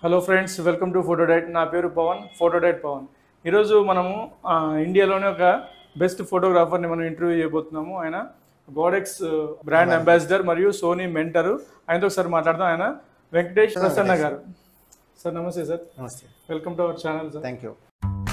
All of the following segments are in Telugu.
Hello friends welcome to photo diet నా పేరు పవన్ ఫోటో డైట్ పవన్ ఈరోజు మనము ఆ, ఇండియాలోనే ఒక బెస్ట్ ఫోటోగ్రాఫర్ని మనం ఇంటర్వ్యూ చేయబోతున్నాము ఆయన గోడెక్స్ బ్రాండ్ అంబాసిడర్ మరియు సోనీ మెంటర్ ఆయనతో ఒకసారి మాట్లాడదాం ఆయన వెంకటేష్ ప్రసన్న గారు సార్ నమస్తే సార్ నమస్తే welcome to our channel sir thank you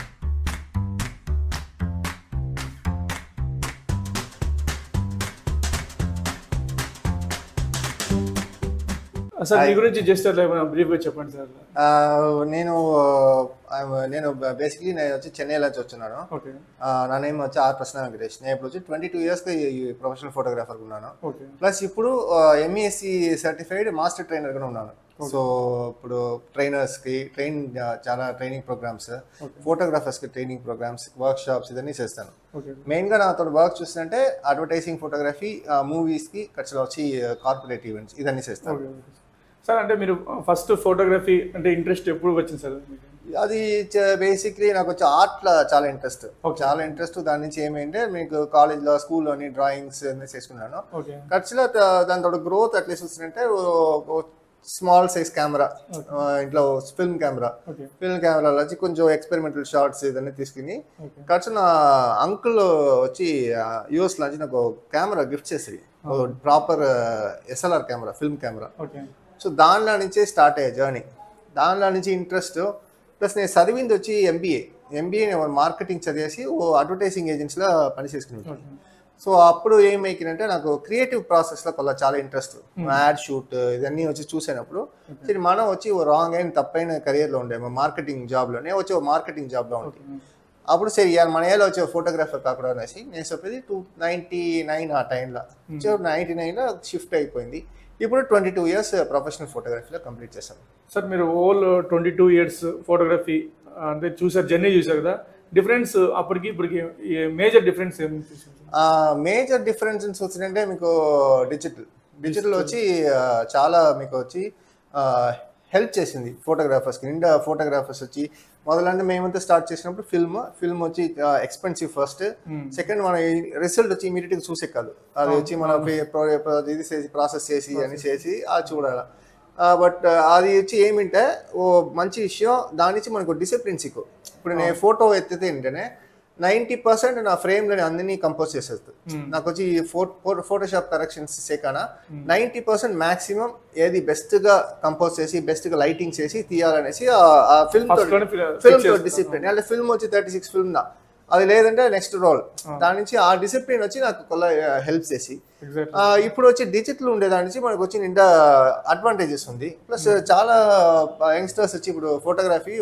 sir మీ గురించి జస్ట్ అట్లా బ్రీఫ్గా చెప్పండి సార్ నేను ఆ, నేను బేసిక్లీ నేను వచ్చి చెన్నై నుంచి వచ్చున్నాను ఓకే ఆ, నా నేమ్ వచ్చి ఆర్ ప్రసన్న వెంకటేష్ నేను ఇప్పుడు వచ్చి ట్వంటీ టూ ఇయర్స్కి ప్రొఫెషనల్ ఫోటోగ్రాఫర్ ఉన్నాను ఓకే ప్లస్ ఇప్పుడు ఎంఈఎస్సి సర్టిఫైడ్ మాస్టర్ ట్రైనర్గా ఉన్నాను సో ఇప్పుడు ట్రైనర్స్కి ట్రైన్ చాలా ట్రైనింగ్ ప్రోగ్రామ్స్ ఫోటోగ్రాఫర్స్కి ట్రైనింగ్ ప్రోగ్రామ్స్ వర్క్ షాప్స్ ఇవన్నీ చేస్తాను ఓకే మెయిన్గా నాతో వర్క్ చూస్తుంటే అడ్వర్టైజింగ్ ఫోటోగ్రఫీ మూవీస్కి ఖర్చులో వచ్చి కార్పొరేట్ ఈవెంట్స్ ఇదన్నీ చేస్తాను ఓకే ఓకే సార్ అంటే మీరు ఫస్ట్ ఫోటోగ్రఫీ అంటే ఇంట్రెస్ట్ ఎప్పుడు వచ్చింది సార్ మీకు అది బేసిక్లీ నాకు వచ్చి ఆర్ట్లో చాలా ఇంట్రెస్ట్ చాలా ఇంట్రెస్ట్ దాని నుంచి ఏమైంటే మీకు కాలేజ్లో స్కూల్లోని డ్రాయింగ్స్ అన్నీ చేసుకున్నాను ఓకే ఖర్చులో దాంతో గ్రోత్ అట్లా చూస్తుంటే స్మాల్ సైజ్ కెమెరా ఇంట్లో ఫిల్మ్ కెమెరా ఓకే ఫిల్మ్ కెమెరాలో వచ్చి కొంచెం ఎక్స్పెరిమెంటల్ షార్ట్స్ ఇదన్నీ తీసుకుని ఓకే ఖర్చు నా అంకుల్ వచ్చి యూఎస్ లో నుంచి నాకు కెమెరా గిఫ్ట్ చేసి proper SLR camera film camera okay so దానిలో నుంచే స్టార్ట్ అయ్యే జర్నీ దానిలో నుంచి ఇంట్రెస్ట్ ప్లస్ నేను చదివింది వచ్చి ఎంబీఏ ఎంబీఏ నేను మార్కెటింగ్ చదివేసి ఓ అడ్వర్టైజింగ్ ఏజెన్సీలో పని చేసుకున్నాను ఓకే సో అప్పుడు ఏమైందంటే నాకు క్రియేటివ్ ప్రాసెస్లో కొల్ల చాలా ఇంట్రెస్ట్ యాడ్ షూట్ ఇవన్నీ వచ్చి చూసినప్పుడు సరే మనం వచ్చి ఓ రాంగ్ అయిన తప్పైన career లో ఉండే మార్కెటింగ్ జాబ్లో నేను వచ్చి ఓ మార్కెటింగ్ జాబ్లో ఉంటే అప్పుడు సరే ఇవాళ మన ఏలో వచ్చే ఫోటోగ్రాఫర్ కాకుండా అనేసి నేను చెప్పేది టూ నైంటీ నైన్ ఆ టైంలో సో నైంటీ నైన్లో షిఫ్ట్ అయిపోయింది ఇప్పుడు ట్వంటీ టూ ఇయర్స్ ప్రొఫెషనల్ ఫోటోగ్రఫీలో కంప్లీట్ చేశాను సార్ మీరు all twenty two years photography అంటే చూసారు జర్నీ చూసారు కదా డిఫరెన్స్ అప్పటికి ఇప్పటికి మేజర్ డిఫరెన్స్ ఏమి చూసారు మేజర్ డిఫరెన్స్ వచ్చిందంటే మీకు డిజిటల్ డిజిటల్ వచ్చి ఆ, చాలా మీకు వచ్చి హెల్ప్ చేసింది ఫోటోగ్రాఫర్స్కి నిండా ఫోటోగ్రాఫర్స్ వచ్చి మొదలంటే మేమంతా స్టార్ట్ చేసినప్పుడు ఫిల్మ్ ఫిల్మ్ వచ్చి ఎక్స్పెన్సివ్ ఫస్ట్ సెకండ్ మన రిజల్ట్ వచ్చి ఇమీడియట్గా చూసే కాదు అది వచ్చి మన పే- pro- pro- ఇది చేసి ప్రాసెస్ చేసి అని చేసి అది చూడాలి బట్ అది వచ్చి ఏమింటే ఓ మంచి విషయం దాని నుంచి మనకు డిసిప్లిన్ సిక్కు ఇప్పుడు నేను ఫోటో ఎత్తితే ఏంటనే నైంటీ పర్సెంట్ నా ఫ్రేమ్లో అన్ని కంపోజ్ చేసేస్తుంది నాకు వచ్చి ఫోటోషాప్ కరెక్షన్స్ సేకానా నైంటీ పర్సెంట్ మాక్సిమం ఏది best గా కంపోజ్ చేసి best గా లైటింగ్ చేసి తీయాలనేసి ఆ ఫిల్మ్ First లోనే fil- ఫిల్మ్ తో డిసిప్లిన్ అంటే ఫిల్మ్ వచ్చి థర్టీ సిక్స్ ఫిల్మ్ దా అది లేదంటే నెక్స్ట్ రోల్ దాని నుంచి ఆ డిసిప్లిన్ వచ్చి నాకు కొల్ల హెల్ప్ చేసి ఎగ్జాక్ట్ ఆ, ఇప్పుడు వచ్చి డిజిటల్ ఉండే దాని నుంచి మనకు వచ్చి నిండా అడ్వాంటేజెస్ ఉంది ప్లస్ చాలా యంగ్స్టర్స్ వచ్చి ఇప్పుడు ఫోటోగ్రఫీ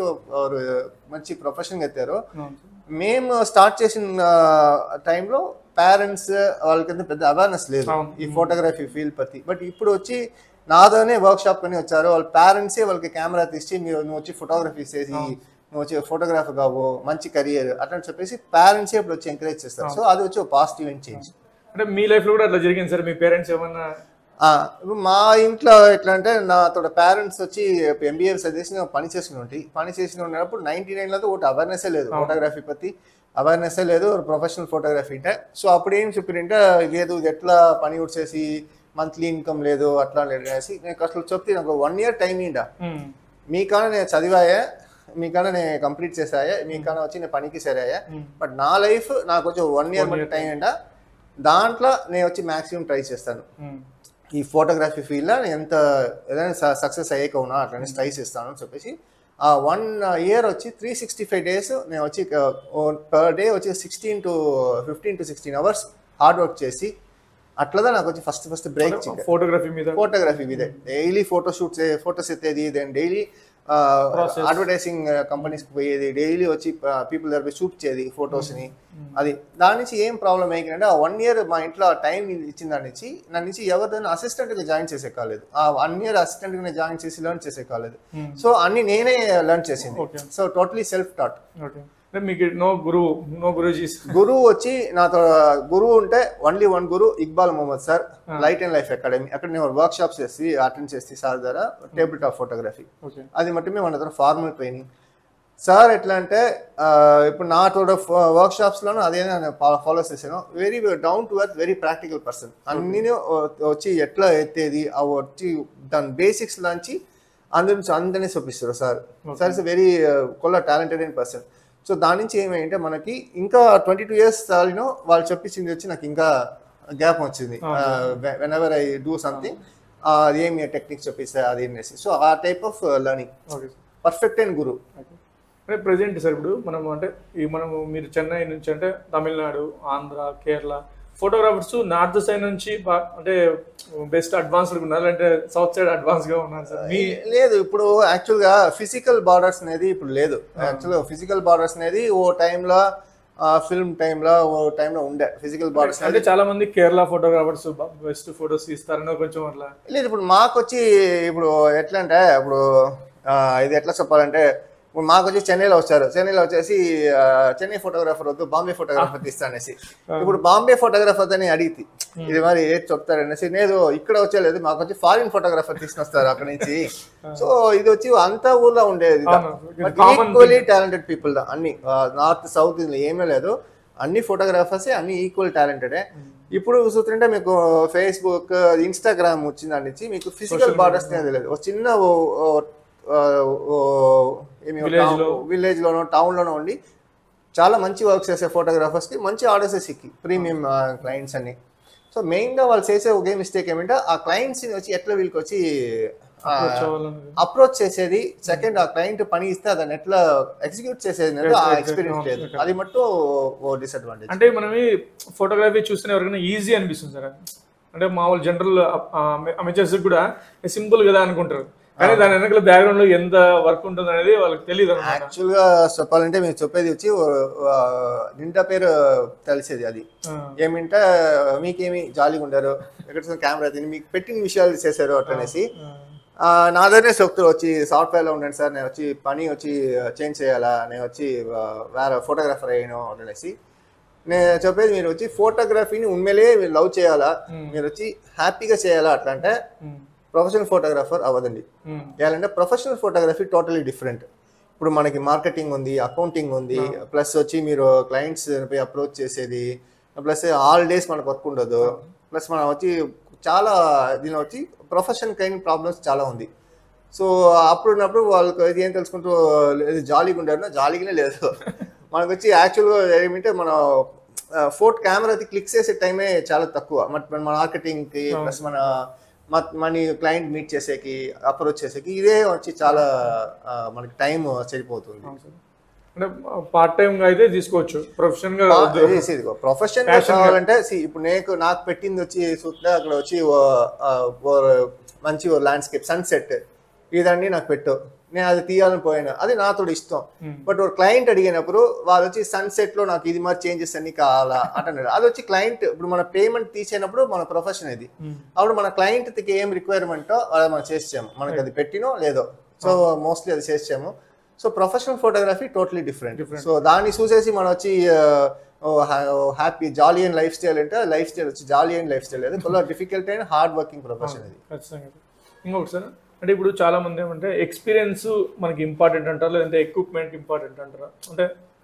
మంచి ప్రొఫెషన్ ఎత్తారు మేము స్టార్ట్ చేసిన టైంలో పేరెంట్స్ వాళ్ళకి పెద్ద అవేర్నెస్ లేదు అవును. ఈ ఫోటోగ్రఫీ ఫీల్డ్ పத்தி బట్ ఇప్పుడు వచ్చి నాతోనే వర్క్ షాప్ కొని వచ్చారు వాళ్ళ పేరెంట్సే వాళ్ళకి కెమెరా తీసి మీరు నువ్వు వచ్చి ఫోటోగ్రఫీ చేసి నువ్వు వచ్చి ఫోటోగ్రాఫర్ కావు మంచి కెరియర్ అట్లా అని చెప్పేసి పేరెంట్సే ఇప్పుడు వచ్చి ఎంకరేజ్ చేస్తారు సో అది వచ్చి పాజిటివ్ అండ్ చేంజ్ అంటే మీ లైఫ్ లో కూడా అట్లా జరిగింది సార్ మీ పేరెంట్స్ ఏమన్నా ఆ, ఇప్పుడు మా ఇంట్లో ఎట్లా అంటే నాతో పేరెంట్స్ వచ్చి ఎంబీఏ చదివేసి నేను పని చేసుకుని ఉంటే పని చేసిన ఉన్నప్పుడు నైన్టీ నైన్లో ఒకటి అవేర్నెస్ లేదు ఫోటోగ్రఫీ పత్తి అవేర్నెస్ లేదు ప్రొఫెషనల్ ఫోటోగ్రఫీ అంటే సో అప్పుడు ఏం చెప్పినంటే లేదు ఇది ఎట్లా పని చేసి మంత్లీ ఇన్కమ్ లేదు అట్లా లేదు అనేసి నేను అసలు చెప్తే నాకు వన్ ఇయర్ టైం ఇండా మ్మ్. మీకన్నా నేను చదివాయా మీకన్నా నేను కంప్లీట్ చేసాయా మీకన్నా వచ్చి నేను పనికి సరాయా బట్ నా లైఫ్ నాకు వచ్చి వన్ ఇయర్ మట్టి టైం ఏంటా దాంట్లో నేను వచ్చి మాక్సిమం ట్రై చేస్తాను మ్మ్. ఈ ఫోటోగ్రఫీ ఫీల్డ్లో నేను ఎంత ఏదైనా సక్సెస్ అయ్యాక ఉన్నా అట్లనే ట్రై చేస్తాను అని చెప్పేసి ఆ వన్ ఇయర్ వచ్చి త్రీ సిక్స్టీ ఫైవ్ డేస్ నేను వచ్చి పర్ డే వచ్చి sixteen to fifteen to sixteen hours hard work చేసి అట్లదా నాకు వచ్చి ఫస్ట్ ఫస్ట్ బ్రేక్ ఫోటోగ్రఫీ మీద ఫోటోగ్రఫీ ఇదే డైలీ ఫోటో షూట్స్ ఫోటోస్ ఎత్తేది దెన్ డైలీ అడ్వర్టైజింగ్ కంపెనీస్ పోయేది డైలీ వచ్చి పీపుల్ దగ్గర పోయి చూపించేది photos ని అది దాని నుంచి ఏం ప్రాబ్లం అయ్యిందంటే ఆ వన్ ఇయర్ మా ఇంట్లో టైం ఇచ్చిన దాని నుంచి నన్ను నుంచి ఎవరిదైనా assistant గా జాయిన్ చేసే కాలేదు ఆ వన్ ఇయర్ అసిస్టెంట్ గా జాయిన్ చేసి లెర్న్ చేసే కాలేదు సో అన్ని నేనే లెర్న్ చేసింది Okay. So totally self taught okay అంటే మీకు నో గురువు నో గురూజీస్ గురువు వచ్చి నాతో గురువు ఉంటే only one guru Iqbal Mohammed sir light and life academy అక్కడ నేను వర్క్ షాప్స్ చేసి అటెండ్ చేసి సార్ ద్వారా టేబుల్ టాప్ ఫోటోగ్రఫీ ఓకే అది మట్టుమే మన దగ్గర ఫార్మల్ ట్రైనింగ్ సార్ ఎట్లా అంటే ఆ, ఇప్పుడు నా తోడ వర్క్ షాప్స్ లోనూ అదే నేను ఫాలో చేశాను very down to earth very practical person అన్ని వచ్చి ఎట్లా ఎత్తేది అవి వచ్చి దాని బేసిక్స్ నుంచి అందరి నుంచి అందరినీ చూపిస్తారు సార్ సార్ ఇస్ వెరీ కొల్ల టాలెంటెడ్ అండ్ పర్సన్ సో దాని నుంచి ఏమైంటే మనకి ఇంకా ట్వంటీ టూ ఇయర్స్ యూనో వాళ్ళు చెప్పించింది వచ్చి నాకు ఇంకా గ్యాప్ వచ్చింది whenever I do something అది ఏమి టెక్నిక్స్ చెప్పిస్తే అది ఏం చేసి సో ఆ type of learning okay perfect and guru అంటే ప్రజెంట్ సార్ ఇప్పుడు మనం అంటే ఈ మనము మీరు చెన్నై నుంచి అంటే Tamil Nadu Andhra Kerala photographers north side నుంచి బా- అంటే బెస్ట్ అడ్వాన్స్డ్ ఉన్నారు అంటే సౌత్ సైడ్ అడ్వాన్స్ గా ఉన్నారు సార్ మీ లేదు ఇప్పుడు యాక్చువల్ గా ఫిజికల్ బార్డర్స్ అనేది ఇప్పుడు లేదు యాక్చువల్గా ఫిజికల్ బార్డర్స్ అనేది ఓ టైంలో ఫిల్మ్ టైంలో ఓ టైంలో ఉండే ఫిజికల్ బార్డర్స్ అంటే చాలా మంది కేరళ ఫోటోగ్రాఫర్స్ బెస్ట్ ఫోటోస్ తీస్తారని కొంచెం అట్లా లేదు ఇప్పుడు మాకు వచ్చి ఇప్పుడు ఎట్లా అంటే ఇప్పుడు ఆ, ఇది ఎట్లా చెప్పాలంటే ఇప్పుడు మాకు వచ్చి చెన్నైలో వచ్చారు చెన్నైలో వచ్చేసి ఆ, చెన్నై ఫోటోగ్రాఫర్ వద్దు బాంబే ఫోటోగ్రాఫర్ తీస్తా అనేసి ఇప్పుడు బాంబే ఫోటోగ్రాఫర్ అని అడిగితే ఇది మరి ఏది చెప్తారు అనేసి నేను ఇక్కడ వచ్చేలేదు మాకు వచ్చి ఫారిన్ ఫోటోగ్రాఫర్ తీసుకొస్తారు అక్కడ నుంచి సో ఇది వచ్చి అంతా ఊర్లో ఉండేది అవును. ఇది common ఈక్వల్లీ టాలెంటెడ్ పీపుల్ అన్ని నార్త్ సౌత్ ఇందులో ఏమీ లేదు అన్ని ఫోటోగ్రాఫర్స్ అన్ని ఈక్వల్ టాలెంటెడే ఇప్పుడు చూస్తుంటే మీకు ఫేస్బుక్ ఇన్స్టాగ్రామ్ వచ్చిన దాని నుంచి మీకు ఫిజికల్ బార్డర్స్ అనేది లేదు ఒక చిన్న ఓ- ఓ- ఓ- ఏమి Village లో. విలేజ్ లోనో టౌన్ లోనో ఉండి చాలా మంచి వర్క్ చేసే ఫోటోగ్రాఫర్స్ కి మంచి ఆర్డర్స్ సిక్కి ప్రీమియం క్లయింట్స్ అన్ని సో మెయిన్ గా వాళ్ళు చేసే ఒకే మిస్టేక్ ఏమంటే ఆ క్లయింట్స్ వచ్చి ఎట్లా వీళ్ళకి వచ్చి వచ్చేవాళ్ళని అప్రోచ్ చేసేది సెకండ్ ఆ క్లయింట్ పని ఇస్తే దాన్ని ఎట్లా ఎగ్జిక్యూట్ చేసేది అనేది ఆ Exactly, ఎక్స్పీరియన్స్ exactly. లేదు అది మట్టు ఓ డిసడ్వాంటేజ్ అంటే మనం ఫోటోగ్రఫీ చూస్తే ఎవరికైనా ఈజీ అనిపిస్తుంది సార్ అంటే మామూలు జనరల్ అమెచర్స్ కూడా సింపుల్ కదా అనుకుంటారు కానీ దాని వెనకాల బ్యాక్గ్రౌండ్ లో ఎంత వర్క్ ఉంటుంది అనేది వాళ్ళకి తెలియదు అనమాట యాక్చువల్ గా చెప్పాలంటే మీరు చెప్పేది వచ్చి ఓ- ఆ, నిండా పేరు తెలిసేది అది ఏమింటే మీకేమి జాలీగా ఉండరు ఎక్కడ కెమెరా తిని మీకు పెట్టిన విషయాలు చేశారు అట్లనేసి ఆ, నా దగ్గరనే చెప్తారు వచ్చి సాఫ్ట్వేర్లో ఉండండి సార్ నేను వచ్చి పని వచ్చి చేంజ్ చేయాలా నేను వచ్చి ఆ, వేరే ఫోటోగ్రాఫర్ అయ్యాను అనేసి నేను చెప్పేది మీరు వచ్చి ఫోటోగ్రఫీని ఉண்மையிலே మీరు లవ్ చేయాలా మీరు వచ్చి హ్యాపీగా చేయాలా అట్లా అంటే ప్రొఫెషనల్ ఫోటోగ్రాఫర్ అవ్వదండి చేయాలంటే ప్రొఫెషనల్ ఫోటోగ్రఫీ టోటలీ డిఫరెంట్ ఇప్పుడు మనకి మార్కెటింగ్ ఉంది అకౌంటింగ్ ఉంది ప్లస్ వచ్చి మీరు క్లయింట్స్ పై అప్రోచ్ చేసేది ప్లస్ ఆల్ డేస్ మనకు వర్క్ ఉండదు ప్లస్ మనం వచ్చి చాలా దీని వచ్చి ప్రొఫెషన్ కైండ్ ప్రాబ్లమ్స్ చాలా ఉంది సో అప్పుడు ఉన్నప్పుడు వాళ్ళకి ఇది ఏం తెలుసుకుంటూ లేదు జాలీగా ఉండారు జాలీగానే లేదు మనకు వచ్చి యాక్చువల్గా ఏమిటంటే మన ఫోర్ట్ కెమెరా క్లిక్ చేసే టైమే చాలా తక్కువ మన మన మార్కెటింగ్కి ప్లస్ మన మ- మన క్లయింట్ మీట్ చేసేకి అప్రోచ్ చేసేకి ఇదే వచ్చి చాలా ఆ, మనకి టైం సరిపోతుంది అంటే పార్ట్ టైం గా అయితే తీసుకోవచ్చు ప్రొఫెషన్ గా వద్దు. ప్రొఫెషన్ Passion గా. కావాలంటే see, ఇప్పుడు నేను నాకు పెట్టింది వచ్చి చూస్తే అక్కడ వచ్చి ఓ- ఆ, ఓ- మంచి ల్యాండ్స్కేప్ సన్సెట్ ఇదన్నీ నాకు పెట్టు నేను అది తీయాలని పోయాను అది నాతో ఇష్టం బట్ ఒక క్లయింట్ అడిగినప్పుడు వాళ్ళు వచ్చి సన్సెట్ లో నాకు ఇది మరి చేంజెస్ అన్ని కావాలా అంటున్నారు అది వచ్చి క్లయింట్ ఇప్పుడు మన పేమెంట్ తీసేటప్పుడు మన ప్రొఫెషన్ ఇది అప్పుడు మన క్లయింట్ కి ఏం రిక్వైర్మెంట్ అది మనం చేసాము మనకి అది పెట్టినో లేదో సో మోస్ట్లీ అది చేసాము so professional photography totally different so దాన్ని చూసేసి మనం వచ్చి happy jolly and lifestyle అంటే లైఫ్ స్టైల్ వచ్చి జాలీ అండ్ లైఫ్ స్టైల్ అది full difficult and hard working profession ఇది ఖచ్చితంగా ఇంకొకటి సార్ అంటే ఇప్పుడు చాలా మంది ఏమంటే ఎక్స్పీరియన్స్ మనకి ఇంపార్టెంట్ అంటారు లేదంటే ఎక్విప్మెంట్ ఇంపార్టెంట్ అంటారా అంటే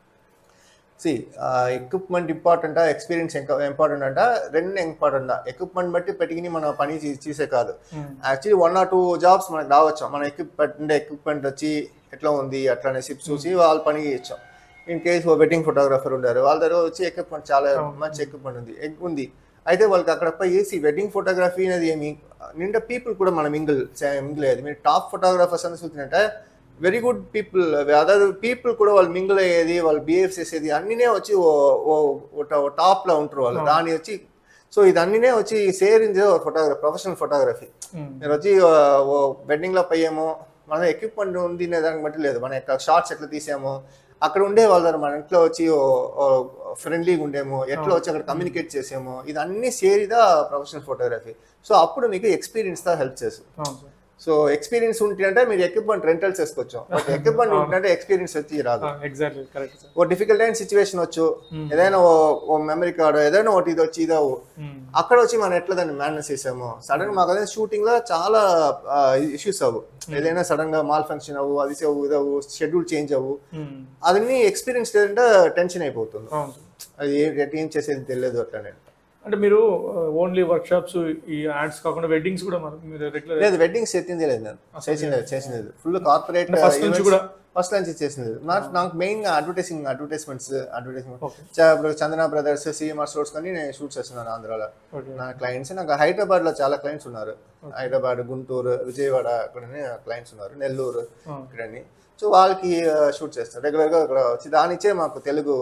see equipment important experience important అంట రెండు ఇంపార్టెంట్ ఎక్విప్మెంట్ బట్టి పెట్టుకుని మన పని చే- చేసే కాదు actually one or two jobs మనకు రావచ్చు మన ఎక్విప్మెంట్ అంటే ఎక్విప్మెంట్ వచ్చి ఎట్లా ఉంది అట్లా అనేసి చూసి వాళ్ళ పని చేయొచ్చు ఇన్ కేస్ వెడ్డింగ్ ఫోటోగ్రాఫర్ ఉన్నారు వాళ్ళ దగ్గర వచ్చి ఎక్విప్మెంట్ చాలా మంచి ఎక్విప్మెంట్ ఉంది ఎగ్ ఉంది అయితే వాళ్ళకి అక్కడ పోయి ఏసీ వెడ్డింగ్ ఫోటోగ్రఫీ అనేది ఏమి నిండా పీపుల్ కూడా మనం మింగిల్ మింగిల్ అయ్యేది మీరు టాప్ ఫోటోగ్రాఫర్స్ అని చూసినట్టే very good people other people కూడా వాళ్ళు మింగిల్ అయ్యేది వాళ్ళు బిహేవ్ చేసేది అన్నినే వచ్చి టాప్ లో ఉంటారు వాళ్ళు దాని వచ్చి సో ఇది అన్నినే వచ్చి సేరింది ఫోటోగ్రఫీ ప్రొఫెషనల్ ఫోటోగ్రఫీ మీరు వచ్చి వెడ్డింగ్ లో పోయాము మన ఎక్విప్మెంట్ ఉంది అనే దానికి బట్టి లేదు మన యొక్క షార్ట్స్ ఎట్లా తీసాము అక్కడ ఉండే వాళ్ళ దగ్గర మన ఇంట్లో వచ్చి ఫ్రెండ్లీగా ఉండేమో ఎట్లా వచ్చి అక్కడ కమ్యూనికేట్ చేసాము ఇది అన్ని సేరిదా ప్రొఫెషనల్ ఫోటోగ్రఫీ సో అప్పుడు మీకు ఎక్స్పీరియన్స్ దా హెల్ప్ చేస్తుంది అవును సార్ సో ఎక్స్పీరియన్స్ ఉంటే అంటే మీరు ఎక్విప్మెంట్ రెంటల్ చేసుకోవచ్చు బట్ ఎక్విప్మెంట్ ఉంటే ఎక్స్పీరియన్స్ వచ్చి రాదు ఎగ్జాక్ట్లీ కరెక్ట్ సార్ ఓ డిఫికల్ట్ అయిన సిచ్యువేషన్ వచ్చు ఏదైనా ఓ- ఓ మెమరీ కార్డు ఏదైనా ఒకటి ఇది వచ్చి ఇది అవ్వు. అక్కడ వచ్చి మనం ఎట్లా దాన్ని మేనేజ్ చేసాము సడన్ మాకు అదే షూటింగ్ లో చాలా ఇష్యూస్ అవ్వు ఏదైనా సడన్ గా మాల్ ఫంక్షన్ అవ్వు అది అవ్వు ఇది అవ్వు షెడ్యూల్ చేంజ్ అవ్వు అదన్నీ ఎక్స్పీరియన్స్ లేదంటే టెన్షన్ అయిపోతుంది అవును సార్ అది ఏ- ఎట్లా ఏం చేసేది తెలియదు అట్లా నేను అంటే మీరు ఓన్లీ వర్క్ షాప్స్ ఈ యాడ్స్ కాకుండా వెడ్డింగ్స్ కూడా మరి మీరు రెగ్యులర్ లేదు వెడ్డింగ్ చేసింది లేదు నేను చేసింది లేదు చేసింది లేదు ఫుల్ కార్పొరేట్ first నుంచి కూడా? ఫస్ట్ నుంచి చేసింది లేదు నాకు నాకు main advertising advertisements advertisement Okay. ఇప్పుడు చందన బ్రదర్స్ సిఎంఆర్ స్టోర్స్ కానీ నేను షూట్ చేస్తున్నాను ఆంధ్రాలో ఓకే నా క్లయింట్స్ నాకు హైదరాబాద్ లో చాలా క్లయింట్స్ ఉన్నారు హైదరాబాద్ గుంటూరు విజయవాడ అక్కడ క్లయింట్స్ ఉన్నారు నెల్లూరు ఇక్కడని సో వాళ్ళకి షూట్ చేస్తాను రెగ్యులర్ గా ఇక్కడ వచ్చి దానిచ్చే మాకు తెలుగు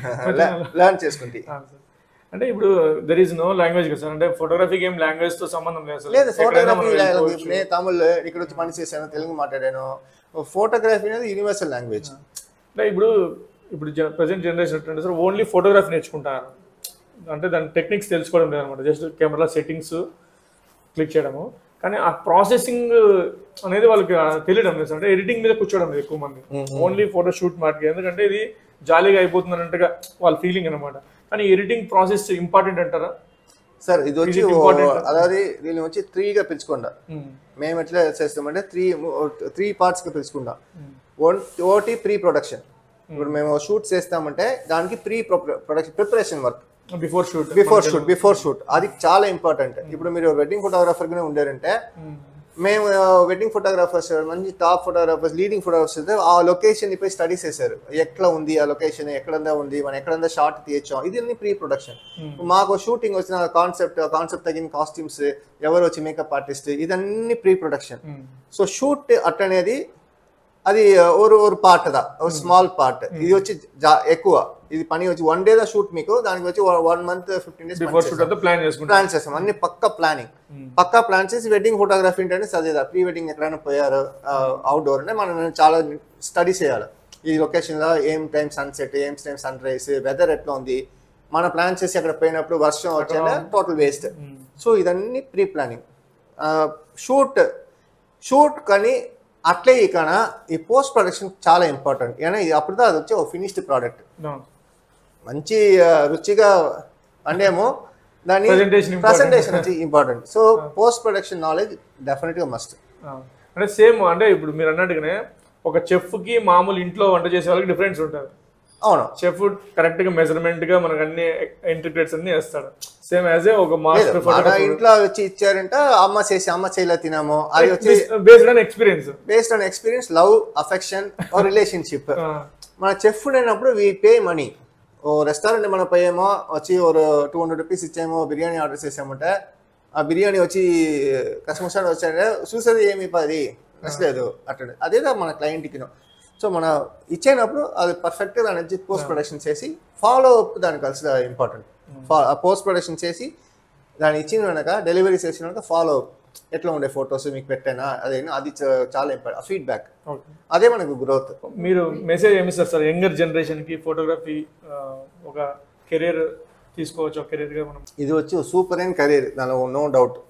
లెర్న్ చేసుకుంటే అంటే ఇప్పుడు దెర్ ఈస్ నో లాంగ్వేజ్ కదా సార్ అంటే ఫోటోగ్రఫీకి ఏం లాంగ్వేజ్ తో సంబంధం లేదు అసలు. లేదు ఎక్కడైనా మనం ఫోటోగ్రఫీ వెళ్ళిపోవచ్చు. నేను తమిళ్ ఇక్కడ వచ్చి పని చేశాను తెలుగు మాట్లాడాను ఫోటోగ్రఫీ అనేది యూనివర్సల్ లాంగ్వేజ్ అంటే ఇప్పుడు ఇప్పుడు ప్రజెంట్ జనరేషన్ ఎట్లంటే సార్ ఓన్లీ ఫోటోగ్రఫీ నేర్చుకుంటారు అంటే దాని టెక్నిక్స్ తెలుసుకోవడం లేదనమాట జస్ట్ కెమెరా సెట్టింగ్స్ క్లిక్ చేయడము కానీ ఆ ప్రాసెసింగ్ అనేది వాళ్ళకి ఆ తెలియడం లేదు సార్. అంటే ఎడిటింగ్ మీద కూర్చోవడం లేదు ఎక్కువ మంది ఓన్లీ ఫోటో షూట్ మాటకి ఎందుకంటే ఇది జాలీగా అయిపోతుంది అన్నట్టుగా వాళ్ళ ఫీలింగ్ అనమాట కానీ ఎడిటింగ్ ప్రాసెస్ ఇంపార్టెంట్ అంటారా సార్ ఇది వచ్చి Is it important? అதாவது దీన్ని వచ్చి త్రీగా పిలుచుకుంటా మేము ఎట్లా చేస్తామంటే త్రీ త్రీ పార్ట్స్ గా పిలుచుకుంటాం వన్ ఓటీ ప్రీ ప్రొడక్షన్ ఇప్పుడు మేము షూట్ చేస్తామంటే దానికి pre production preparation work before shoot before shoot before shoot అది చాలా ఇంపార్టెంట్ ఇప్పుడు మీరు వెడ్డింగ్ ఫోటోగ్రాఫర్ గానే ఉండారంటే మేము వెడ్డింగ్ ఫోటోగ్రాఫర్స్ మంచి టాప్ ఫోటోగ్రాఫర్స్ లీడింగ్ ఫోటోగ్రాఫర్స్ అయితే ఆ లొకేషన్ పై స్టడీస్ చేశారు ఎట్లా ఉంది ఆ లొకేషన్ ఎక్కడందా ఉంది మనం ఎక్కడందా షార్ట్ తీయచ్చాం ఇది అన్ని ప్రీ ప్రొడక్షన్ మాకు షూటింగ్ వచ్చిన కాన్సెప్ట్ కాన్సెప్ట్ తగిన కాస్ట్యూమ్స్ ఎవరు వచ్చి మేకప్ ఆర్టిస్ట్ ఇదన్నీ pre production so shoot at అనేది అది ఒక ఒక పార్ట్ దా ఒక స్మాల్ పార్ట్ ఇది వచ్చి జా- ఎక్కువ ఇది పని వచ్చి వన్ డే దా షూట్ మీకు దానికి వచ్చి one month fifteen days before shoot అంతా ప్లాన్ చేసుకుంటారు ప్లాన్ చేస్తాం అన్ని పక్క ప్లానింగ్ పక్కా ప్లాన్ చేసి వెడ్డింగ్ ఫోటోగ్రఫీ అంటే చదివేదా ప్రీ వెడ్డింగ్ ఎక్కడైనా పోయారు అవుట్డోర్ అంటే మనం చాలా స్టడీ చేయాలి ఈ లొకేషన్ లో ఏం టైం సన్సెట్ ఏం టైం సన్ రైజ్ వెదర్ ఎట్లా ఉంది మన ప్లాన్ చేసి అక్కడ పోయినప్పుడు వర్షం వచ్చాక టోటల్ వేస్ట్ సో ఇదన్నీ ప్రీ ప్లానింగ్ షూట్ షూట్ కానీ అట్లే ఇకన ఈ పోస్ట్ ప్రొడక్షన్ చాలా ఇంపార్టెంట్ ఏன்னா ఇది అప్పుడు అది వచ్చి ఒక ఫినిష్డ్ ప్రోడక్ట్ మంచి ఆ, రుచిగా వండేమో దాని Presentation important. ప్రజెంటేషన్ వచ్చి important so post production knowledge definite గా మస్ట్ అంటే సేమ్ అంటే ఇప్పుడు మీరు అన్నట్టుగానే ఒక చెఫ్ కి మామూలు ఇంట్లో వంట చేసే వాళ్ళకి డిఫరెన్స్ ఉంటుంది అవును చెఫ్ కరెక్ట్ గా మెజర్మెంట్ గా మనకు అన్ని ఇంటిగ్రేట్స్ అన్ని వేస్తాడు సేమ్ యాజ్ ఏ ఒక లేదు, మాస్టర్ మన ఇంట్లో వచ్చి ఇచ్చారంటే అమ్మ చేసి అమ్మ చేయలే తినాము అది వచ్చి based on experience based on experience love affection relationship మన చెఫ్ అయినప్పుడు వి పే మనీ ఓ రెస్టారెంట్ మనం పోయేమో వచ్చి ఒక టూ హండ్రెడ్ రూపీస్ ఇచ్చేమో బిర్యానీ ఆర్డర్ చేసామంటే ఆ బిర్యానీ వచ్చి కస్టమర్స్ వచ్చాడే చూసేది ఏమి పది నచ్చలేదు అట్లా అదేదో మన క్లయింట్కి సో మన ఇచ్చేటప్పుడు అది పర్ఫెక్ట్గా దాని నుంచి పోస్ట్ ప్రొడక్షన్ చేసి ఫాలో అప్ దానికి కలిసి ఇంపార్టెంట్ పోస్ట్ ప్రొడక్షన్ చేసి దాన్ని ఇచ్చిన వెనక డెలివరీ చేసిన వెనక ఫాలో అప్ ఎట్లా ఉండే ఫొటోస్ మీకు పెట్టానా అదే అది చ- చాలా ఇంపార్టెంట్ ఫీడ్బ్యాక్ ఓకే అదే మనకు గ్రోత్ మీరు మెసేజ్ ఏమి ఇస్తారు సార్ యంగర్ జనరేషన్ కి ఫోటోగ్రఫీ ఒక కెరీర్ తీసుకోవచ్చు ఒక కెరీర్ గా మనం ఇది వచ్చి సూపర్ అయిన కెరీర్ దానిలో నో డౌట్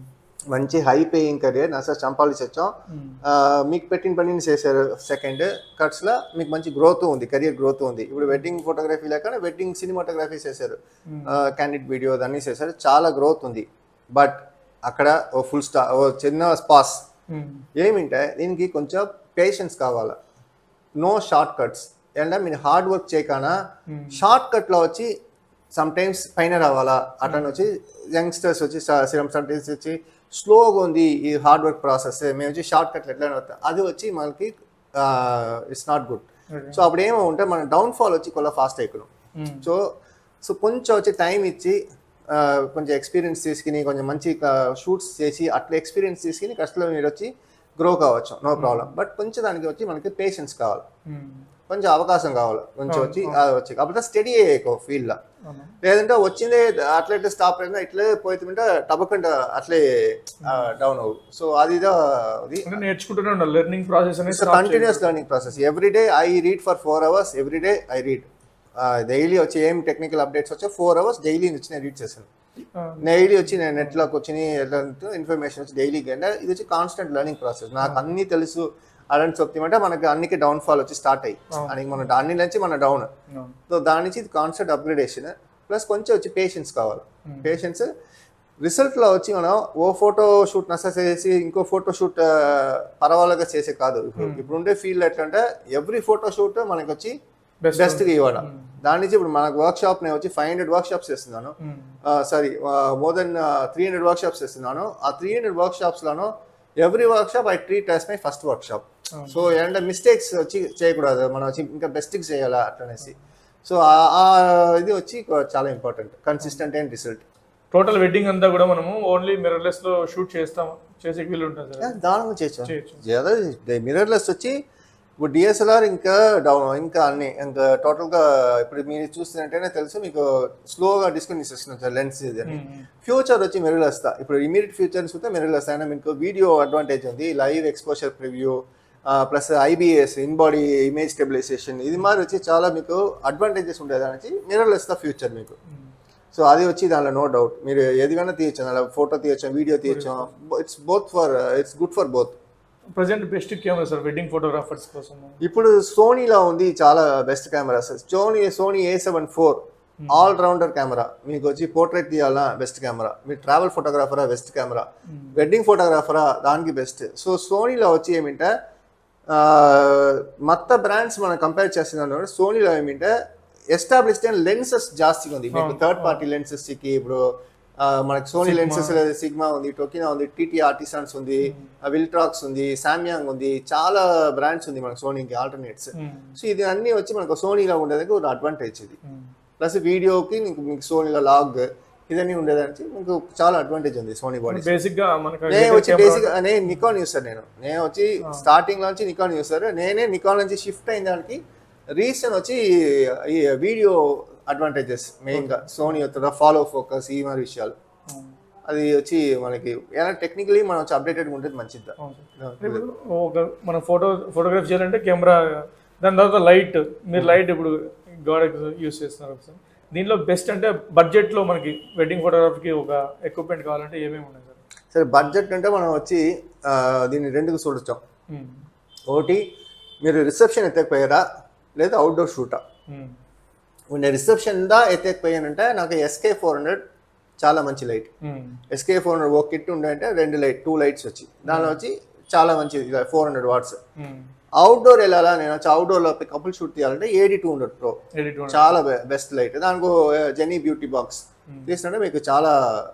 మంచి హై పేయింగ్ కెరీర్ నా సార్ చంపాలి వచ్చాం మీకు పెట్టిన పనిని చేశారు సెకండ్ కట్స్ లో మీకు మంచి గ్రోత్ ఉంది కెరియర్ గ్రోత్ ఉంది ఇప్పుడు వెడ్డింగ్ ఫోటోగ్రఫీ లేక వెడ్డింగ్ సినిమాటోగ్రఫీ చేశారు క్యాండిడ్ వీడియో అన్ని చేశారు చాలా గ్రోత్ ఉంది బట్ అక్కడ ఓ ఫుల్ స్టా ఓ చిన్న స్పాస్ ఏమింటే దీనికి కొంచెం పేషెన్స్ కావాలా నో షార్ట్ కట్స్ అంటే మీరు హార్డ్ వర్క్ చేయకనా షార్ట్ కట్ లో వచ్చి సమ్ టైమ్స్ పైన రావాలా అట్లా వచ్చి యంగ్స్టర్స్ వచ్చి సమ్ టైమ్స్ వచ్చి స్లోగా ఉంది ఈ హార్డ్ వర్క్ ప్రాసెస్ మేము వచ్చి షార్ట్ కట్లు ఎట్లా అవుతాం అది వచ్చి మనకి ఇట్స్ నాట్ గుడ్ సో అప్పుడు ఏమో ఉంటే మన డౌన్ ఫాల్ వచ్చి కొల్ల ఫాస్ట్ అయిపోయినాం సో సో కొంచెం వచ్చి టైం ఇచ్చి ఆ, కొంచెం ఎక్స్పీరియన్స్ తీసుకుని కొంచెం మంచి షూట్స్ చేసి అట్లా ఎక్స్పీరియన్స్ తీసుకుని కష్టంలో మీరు వచ్చి గ్రో కావచ్చు నో ప్రాబ్లం బట్ కొంచెం దానికి వచ్చి మనకి పేషెన్స్ కావాలి కొంచెం అవకాశం కావాలి కొంచెం వచ్చి అది వచ్చి కాకపోతే స్టడీ అయ్యే ఫీల్డ్ లో లేదంటే వచ్చిందే అట్లయితే స్టాప్ అయినా ఇట్లే పోతుంటే టబకంట అట్లే డౌన్ అవ్వు సో అది ఇదో అది అంటే నేర్చుకుంటూనే ఉండాలి లెర్నింగ్ ప్రాసెస్ అనేది it's continuous learning process every day I read for four hours every day I read daily వచ్చి ఏం టెక్నికల్ అప్డేట్స్ వచ్చా ఫోర్ అవర్స్ డైలీ వచ్చి నేను రీడ్ చేశాను డైలీ వచ్చి నేను నెట్లోకి వచ్చి ఇన్ఫర్మేషన్ వచ్చి డైలీ అంటే ఇది వచ్చి కాన్స్టెంట్ లెర్నింగ్ ప్రాసెస్ నాకు అన్ని తెలుసు అలాంటి చెప్తామంటే మనకి అన్నికి డౌన్ ఫాల్ వచ్చి స్టార్ట్ అయ్యి అని మన అన్ని నుంచి మన డౌన్ సో దాని నుంచి ఇది కాన్స్టెంట్ అప్గ్రేడేషన్ ప్లస్ కొంచెం వచ్చి పేషెన్స్ కావాలి పేషెన్స్ రిజల్ట్ లో వచ్చి మనం ఓ ఫోటో షూట్ నష్ట చేసి ఇంకో ఫోటో షూట్ పర్వాలేగా చేసే కాదు ఇప్పుడు ఇప్పుడు ఉండే ఫీల్డ్ ఎట్లా అంటే ఎవ్రీ ఫోటో షూట్ మనకి వచ్చి Best బెస్ట్గా ఇవ్వాలి దాని నుంచి ఇప్పుడు మనకు వర్క్ షాప్ నేను వచ్చి ఫైవ్ హండ్రెడ్ వర్క్ షాప్స్ చేస్తున్నాను sorry more than three hundred workshops చేస్తున్నాను ఆ త్రీ హండ్రెడ్ వర్క్ షాప్స్లోనూ every workshop I treat as my first workshop so ఏంటంటే మిస్టేక్స్ వచ్చి చేయకూడదు మనం వచ్చి ఇంకా బెస్ట్కి చేయాలా అట్లనేసి సో ఆ ఇది వచ్చి చాలా important consistent and result total wedding అంతా కూడా మనము ఓన్లీ మిర్రర్లెస్ లో షూట్ చేస్తాం చేసే వీలు ఉంటుంది సార్ దారుణంగా చేయొచ్చు చేయొచ్చు మిర్రర్లెస్ వచ్చి ఇప్పుడు డిఎస్ఎల్ఆర్ ఇంకా డౌన్ ఇంకా అన్ని ఇంకా టోటల్గా ఇప్పుడు మీరు చూస్తున్నట్టయితే తెలుసు మీకు స్లోగా డిస్కనెక్ట్ చేస్తున్నారు సార్ లెన్స్ ఇది అని ఫ్యూచర్ వచ్చి మిర్రర్లెస్ దా ఇప్పుడు ఇమీడియట్ ఫ్యూచర్ చూస్తే మిర్రర్లెస్ అయినా మీకు వీడియో అడ్వాంటేజ్ ఉంది live exposure preview plus IBS in body image stabilisation ఇది మరి వచ్చి చాలా మీకు అడ్వాంటేజెస్ ఉండేది దానికి మిర్రర్లెస్ దా ఫ్యూచర్ మీకు సో అది వచ్చి దానిలో నో డౌట్ మీరు ఏదిగైనా తీయచ్చు దానిలో ఫోటో తీయచ్చు వీడియో తీయచ్చు it's both for it's good for both present best camera sir wedding photographers కోసం ఇప్పుడు సోనీలో ఉంది చాలా best cameras Sony Sony A seven four all rounder camera మీకు వచ్చి పోర్ట్రేట్ తీయాలా బెస్ట్ కెమెరా మీరు ట్రావెల్ ఫోటోగ్రాఫరా బెస్ట్ కెమెరా వెడ్డింగ్ ఫోటోగ్రాఫరా దానికి బెస్ట్ సో సోనీలో వచ్చి ఏమింటే ఆ, మత్త బ్రాండ్స్ మనం కంపేర్ చేస్తున్నాం సోనీలో ఏమింటే ఎస్టాబ్లిష్డ్ అయిన లెన్సెస్ జాస్తిగా ఉంది మీకు థర్డ్ పార్టీ లెన్సెస్ కి ఇప్పుడు ఆ, మనకి సోనీ లెన్సెస్ సిగ్మా ఉంది టొకినా ఉంది టీటీ ఆర్టిసన్స్ ఉంది విల్ట్రాక్స్ ఉంది సామ్యాంగ్ ఉంది చాలా బ్రాండ్స్ ఉంది మనకి సోనీకి ఆల్టర్నేట్స్ సో ఇది అన్ని వచ్చి మనకు సోనీలో ఉండేదానికి ఒక అడ్వాంటేజ్ ఇది ప్లస్ వీడియోకి మీకు మీకు సోనీలో లాగ్ ఇదన్నీ ఉండేదానికి మీకు చాలా అడ్వాంటేజ్ ఉంది సోనీ బాడీ బేసిక్ గా మనకు నేను వచ్చి బేసిక్ నేను నికాన్ యూసర్ నేను నేను వచ్చి స్టార్టింగ్ నుంచి నికాన్ యూసర్ నేనే నికాన్ నుంచి షిఫ్ట్ అయిన దానికి రీజన్ వచ్చి ఈ వీడియో అడ్వాంటేజెస్ మెయిన్గా సోనీ యొక్క ఫాలో ఫోకస్ ఈ మరి విషయాలు అది వచ్చి మనకి ఏదైనా టెక్నికలీ మనం వచ్చి అప్డేటెడ్ ఉంటుంది మంచిది ఇప్పుడు ఒక మనం ఫోటో ఫోటోగ్రఫీ చేయాలంటే కెమెరా దాని తర్వాత లైట్ మీరు లైట్ ఇప్పుడు గోడకి యూస్ చేస్తున్నారు సార్ దీనిలో బెస్ట్ అంటే బడ్జెట్ లో మనకి వెడ్డింగ్ ఫోటోగ్రఫీకి ఒక ఎక్విప్మెంట్ కావాలంటే ఏమేమి ఉన్నాయి సార్ సరే బడ్జెట్ అంటే మనం వచ్చి ఆ, దీన్ని రెండుకు చూడొచ్చాం ఉమ్. ఒకటి మీరు రిసెప్షన్ ఎత్తకపోయారా లేదా అవుట్డోర్ షూటా ఉమ్. ఇప్పుడు నేను రిసెప్షన్ దా ఎత్తకపోయానంటే నాకు ఎస్కే ఫోర్ హండ్రెడ్ చాలా మంచి light um. SK four hundred ఒక కిట్ ఉండే అంటే రెండు లైట్ టూ లైట్స్ వచ్చి దానిలో వచ్చి చాలా మంచిది four hundred watts um. Outdoor వెళ్ళాలా నేను వచ్చి అవుట్డోర్లో కపుల్ షూట్ తీయాలంటే AD two hundred pro edit ఉండాలి. చాలా బెస్ట్ లైట్ దానికి జెనీ బ్యూటీ బాక్స్ తీసుకుంటే మీకు చాలా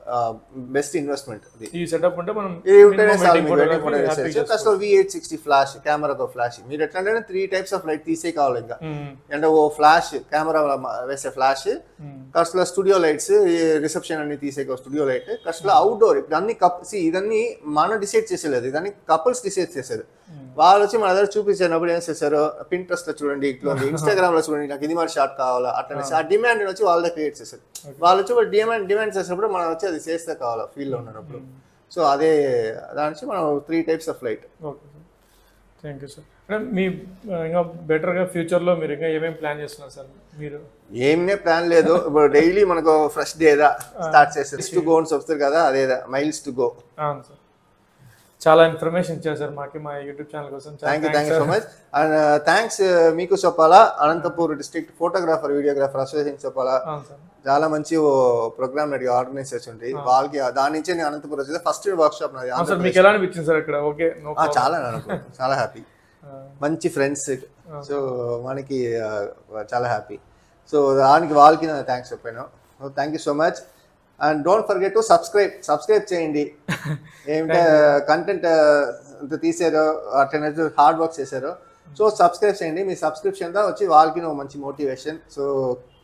బెస్ట్ ఇన్వెస్ట్మెంట్ అది ఈ సెటప్ ఉంటే మనం ఇది ఉంటేనే minimum చాలు wedding మీకు wedding photography photo happy చేసేయచ్చు. కష్టం వి ఎయిట్ సిక్స్టీ ఫ్లాష్ కెమెరాతో ఫ్లాష్ మీరు ఎట్లా అంటే త్రీ టైప్స్ ఆఫ్ లైట్ తీసే కావాలి ఇంకా ఉమ్. అంటే ఓ ఫ్లాష్ కెమెరా వేసే ఫ్లాష్ ఉమ్. కస్ట్లో స్టూడియో లైట్స్ రిసెప్షన్ అన్ని తీసే స్టూడియో లైట్ కస్ట్లో అవుట్డోర్ ఇప్పుడు అన్ని కప్ సి ఇదన్నీ మనం డిసైడ్ చేసేలేదు ఇదన్నీ కపుల్స్ డిసైడ్ చేశారు వాళ్ళు వచ్చి మన దగ్గర చూపించినప్పుడు ఏం చేశారు పింట్రెస్ట్ లో చూడండి ఇట్లా ఉంది ఇన్స్టాగ్రామ్ లో చూడండి నాకు ఇది మరి షార్ట్ కావాలా అట్లా ఆ డిమాండ్ వచ్చి వాళ్ళే క్రియేట్ చేశారు వాళ్ళు వచ్చి డిమాండ్ డిమాండ్ చేసినప్పుడు మనం వచ్చి అది చేస్తే కావాలా ఫీల్ లో ఉన్నప్పుడు సో అదే దాని నుంచి మనం three types of light okay sir thank you sir అంటే మీ ఆ, ఇంకా బెటర్గా ఫ్యూచర్లో మీరు ఇంకా ఏమేమి ప్లాన్ చేస్తున్నారు సార్ మీరు ఏమనే ప్లాన్ లేదు ఇప్పుడు డైలీ మనకు ఫ్రెష్ డేదా స్టార్ట్ చేస్తారు టు గో అని వస్తారు కదా అదేదా మైల్స్ టు గో అవును సార్ చాలా ఇన్ఫర్మేషన్ ఇచ్చారు సార్ మాకి మా యూట్యూబ్ ఛానల్ కోసం చాలా thank you thanks, thank you so much and thanks మీకు చెప్పాలా Anantapur district photographer videographer association చెప్పాలా అవును సార్ చాలా మంచి ప్రోగ్రామ్ నడిగి ఆర్గనైజ్ చేసి ఉంటుంది వాళ్ళకి దాని నుంచే నేను అనంతపురం వచ్చేది ఫస్ట్ వర్క్ షాప్ నాది అవును సార్ మీకు ఎలా అనిపించింది సార్ ఇక్కడ ఓకే నో ఆ, చాలా అనంతపురం చాలా హ్యాపీ మంచి ఫ్రెండ్స్ సో మనకి ఆ, చాలా హ్యాపీ సో దానికి వాళ్ళకి నేను థ్యాంక్స్ చెప్పాను thank you so much and don't forget to subscribe subscribe చేయండి ఏమిటంటే కంటెంట్ అంత తీసారో అట్లా హార్డ్ వర్క్ చేశారో సో సబ్స్క్రైబ్ చేయండి మీ సబ్స్క్రిప్షన్ దా వచ్చి వాళ్ళకి నువ్వు మంచి motivation so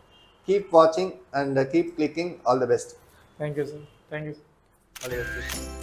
keep watching and keep clicking all the best thank you sir thank you